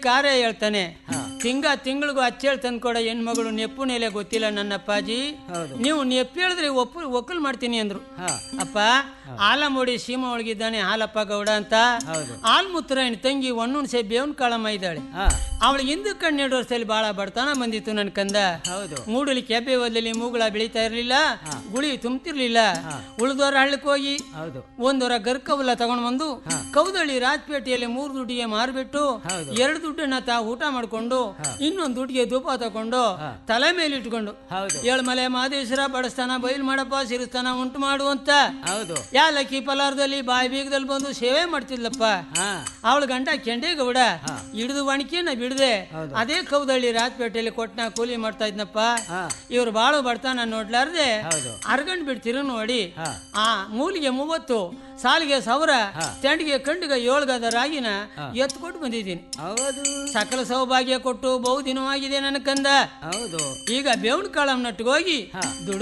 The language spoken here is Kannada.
ಕಾರ್ಯ ಹೇಳ್ತಾನೆ ತಿಂಗ ತಿಂಗಳಿಗೂ ಹಚ್ಚೇಳ್ ತಂದ್ಕೊಡ ಹೆಣ್ಮಗಳು ನೆಪ್ಪು ನೆಲೆ ಗೊತ್ತಿಲ್ಲ ನನ್ನ ಅಪ್ಪಾಜಿ ಹೌದು. ನೀವು ನೆಪ್ಪು ಹೇಳಿದ್ರೆ ಒಪ್ಪು ಒಕ್ಕಲ್ ಮಾಡ್ತೀನಿ ಅಂದ್ರು ಹಾ ಅಪ್ಪ ಆಲಮೋಡಿ ಸೀಮಾ ಒಳಗಿದ್ದಾನೆ ಹಾಲಪ್ಪ ಗೌಡ ಅಂತ ಹೌದು ಆಲ್ಮುತ್ರ ಹೆಣ್ ತಂಗಿ ಒಣ್ಣುಣ್ಸೆ ಬೇವನ್ ಕಾಳಮ್ಮ ಇದ್ದಾಳೆ ಹಾ ಅವಳು ಹಿಂದಕ್ಕೆ ಕಣ್ಣು ಎರಡು ವರ್ಷದಲ್ಲಿ ಬಹಳ ಬಡತನ ಬಂದಿತ್ತು ನನ್ನ ಕಂದ ಹೌದು ಮೂಡಲಿ ಕೆಬ್ಬೆ ಓದಲಿ ಮೂಗುಳ ಬೆಳೀತಾ ಇರಲಿಲ್ಲ ಗುಳಿ ತುಂಬ್ತಿರ್ಲಿಲ್ಲ ಉಳಿದವರ ಹಳ್ಳಕ್ಕೆ ಹೋಗಿ ಹೌದು ಒಂದವರ ಗರ್ಕವಲ್ಲ ತಗೊಂಡು ಬಂದು ಕೌದಳ್ಳಿ ರಾಜಪೇಟೆಯಲ್ಲಿ ಮೂರು ದುಡ್ಡಿಗೆ ಮಾರ್ಬಿಟ್ಟು ಹೌದು. ಎರಡು ದುಡ್ಡನ್ನ ತಾ ಊಟ ಮಾಡ್ಕೊಂಡು ಇನ್ನೊಂದು ದುಡ್ಡಿಗೆ ಧೂಪ ತಕೊಂಡು ತಲೆ ಮೇಲೆ ಇಟ್ಕೊಂಡು ಹೌದು ಏಳ್ಮಲೆ ಮಹದೇಶ್ವರ ಬಡಸ್ತಾನ ಬಯಲು ಮಾಡಪ್ಪ ಸಿರಿಸ್ತಾನ ಉಂಟು ಮಾಡು ಅಂತ ಹೌದು ಯಾಲಕ್ಕಿ ಪಲಾರದಲ್ಲಿ ಬಾಯಿ ಬೀಗದಲ್ಲಿ ಬಂದು ಸೇವೆ ಮಾಡ್ತಿದ್ಲಪ್ಪ ಹಾ ಅವಳ ಗಂಡ ಕೆಂಡೇಗೌಡ ಹಿಡಿದು ಒಣಕಿಯನ್ನ ಬಿಡದೆ ಹೌದು. ಅದೇ ಕೌದಳ್ಳಿ ರಾಜಪೇಟೆಯಲ್ಲಿ ಕೊಟ್ಟನ ಕೂಲಿ ಮಾಡ್ತಾ ಇದ್ನಪ್ಪ ಹಾ ಇವ್ರು ಬಾಳು ಬಡ್ತಾನ ನೋಡ್ಲಾರ್ದೆ ಹೌದು ಅರ್ಗಂಡ್ ಬಿಡ್ತಿರು ನೋಡಿ ಹಾ ಆ ಮೂಲಿಗೆ ಮೂವತ್ತು ಸಾಲಿಗೆ ಸಾವಿರ ತೆಂಡಿಗೆ ಕಂಡಿಗೆ ಏಳ್ಗದ ರಾಗಿನ ಎತ್ಕೊಟ್ಟು ಬಂದಿದ್ದೀನಿ ಹೌದು ಸಕಲ ಸೌಭಾಗ್ಯ ಕೊಟ್ಟು ಬಹು ದಿನವಾಗಿದೆ ನನ್ನ ಕಂದ ಹೌದು ಈಗ ಬೇವನ್ ಕಾಳಂ ನಟ್ಟಿಗೆ ಹೋಗಿ ದುಡ್ದು